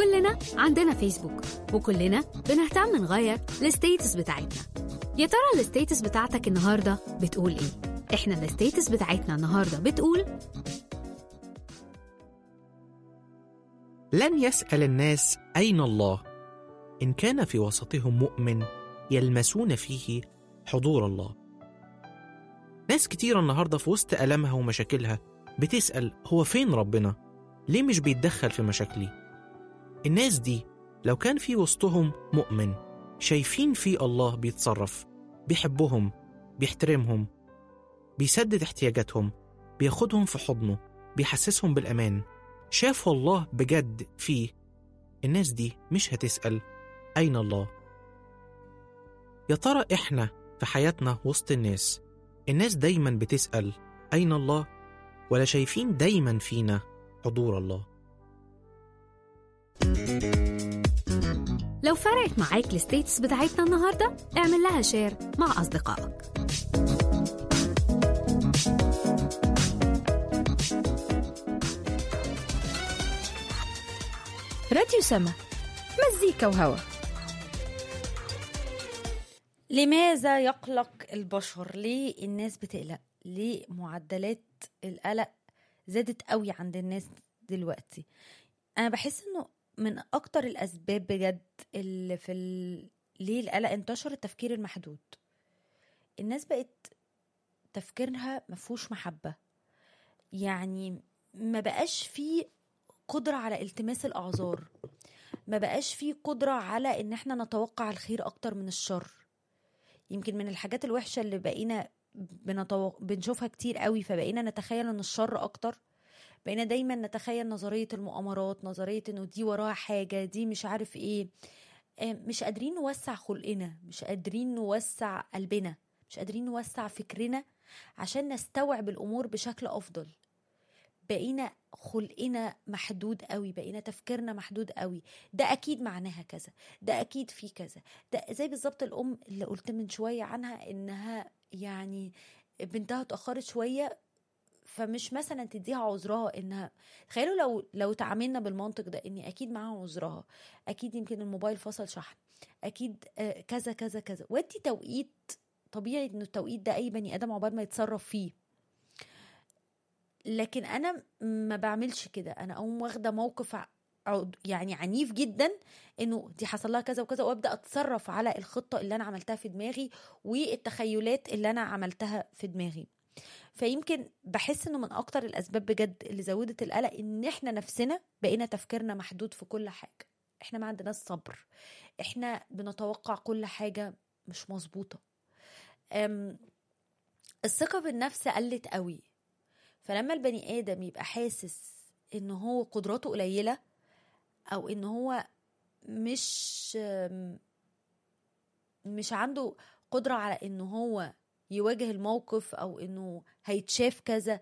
كلنا عندنا فيسبوك وكلنا بنهتم نغير الستيتس بتاعتنا يا ترى الستيتس بتاعتك النهارده بتقول ايه احنا الستيتس بتاعتنا النهارده بتقول لن يسأل الناس أين الله إن كان في وسطهم مؤمن يلمسون فيه حضور الله ناس كتير النهاردة في وسط ألمها ومشاكلها بتسأل هو فين ربنا؟ ليه مش بيتدخل في مشاكلي؟ الناس دي لو كان في وسطهم مؤمن شايفين في الله بيتصرف بيحبهم بيحترمهم بيسدد احتياجاتهم بياخدهم في حضنه بيحسسهم بالأمان شافوا الله بجد فيه الناس دي مش هتسأل أين الله يا ترى إحنا في حياتنا وسط الناس الناس دايما بتسأل أين الله ولا شايفين دايما فينا حضور الله لو فرقت معاك الستيتس بتاعتنا النهارده اعمل لها شير مع أصدقائك راديو سما مزيكا وهوا لماذا يقلق البشر ليه الناس بتقلق ليه معدلات القلق زادت قوي عند الناس دلوقتي انا بحس انه من اكتر الاسباب بجد اللي في ال... ليه القلق انتشر التفكير المحدود الناس بقت تفكيرها مفهوش محبة يعني ما بقاش فيه قدرة على التماس الأعذار ما بقاش فيه قدرة على إن احنا نتوقع الخير أكتر من الشر يمكن من الحاجات الوحشة اللي بقينا بنتوق... بنشوفها كتير قوي فبقينا نتخيل ان الشر اكتر بقينا دايما نتخيل نظرية المؤامرات نظرية انه دي وراها حاجة دي مش عارف ايه آه، مش قادرين نوسع خلقنا مش قادرين نوسع قلبنا مش قادرين نوسع فكرنا عشان نستوعب الامور بشكل افضل بقينا خلقنا محدود قوي بقينا تفكيرنا محدود قوي ده اكيد معناها كذا ده اكيد في كذا ده زي بالظبط الام اللي قلت من شويه عنها انها يعني بنتها اتاخرت شويه فمش مثلا تديها عذرها انها تخيلوا لو لو تعاملنا بالمنطق ده اني اكيد معاها عذرها اكيد يمكن الموبايل فصل شحن اكيد آه، كذا كذا كذا ودي توقيت طبيعي انه التوقيت ده اي بني ادم عقبال ما يتصرف فيه لكن انا ما بعملش كده انا اقوم واخده موقف ع- عد- يعني عنيف جدا انه دي حصل لها كذا وكذا وابدا اتصرف على الخطه اللي انا عملتها في دماغي والتخيلات اللي انا عملتها في دماغي فيمكن بحس انه من اكتر الاسباب بجد اللي زودت القلق ان احنا نفسنا بقينا تفكيرنا محدود في كل حاجه احنا ما عندناش صبر احنا بنتوقع كل حاجه مش مظبوطه أم، الثقه بالنفس قلت قوي فلما البني ادم يبقى حاسس ان هو قدراته قليله او ان هو مش أم، مش عنده قدره على ان هو يواجه الموقف او انه هيتشاف كذا